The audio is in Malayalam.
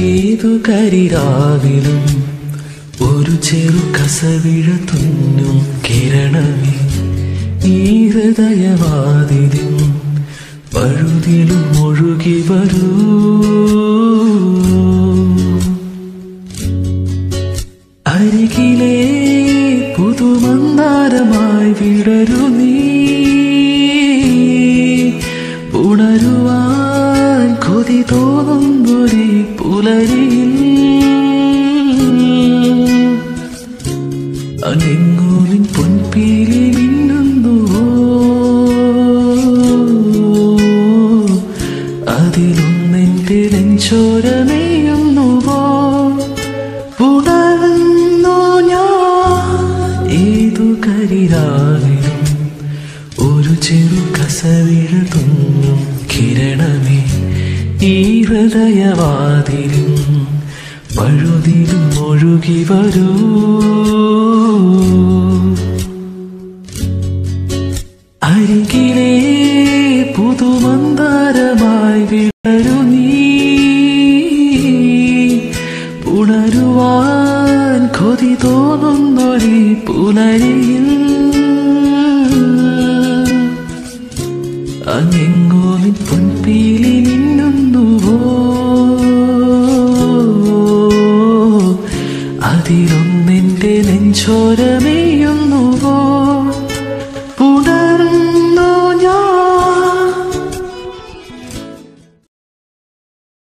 ഏതു കരിരാവിലും ഒരു ചെറു കസവിഴ തുന്നും കിരണമേ ഈ ഹൃദയവാതിലും പഴുതിലും ഒഴുകി വരൂ അരികിലെ പുതുമന്ദാരമായി വിടരു നീ ഉണരുവാൻ കൊതി തോന്നുന്നൊരു പുലരിയിൽ അനെങ്ങോവിൻ പൊൻപീലി മിന്നുന്നുവോ അതിലൊന്നെന്റെ നെഞ്ചോരമേയുന്നുവോ ഉണർന്നു ഞാൻ ഏതു കരിരാവിലും ഒരു ചെറു കസവിഴ തുന്നും കിരണമേ ഈ ഹൃദയവാതിലും പഴുതിലും ഒഴുകി വരൂ അരികിലെ പുതുമന്ദാരമായി വിടരു നീ ഉണരുവാൻ കൊതി തോന്നുന്നൊരു പുലരിയിൽ അങ്ങെങ്ങോവിൻ പൊൻപീലി മിന്നുന്നുവോ അതിലൊന്നെന്റെ നെഞ്ചോരമേയുന്നുവോ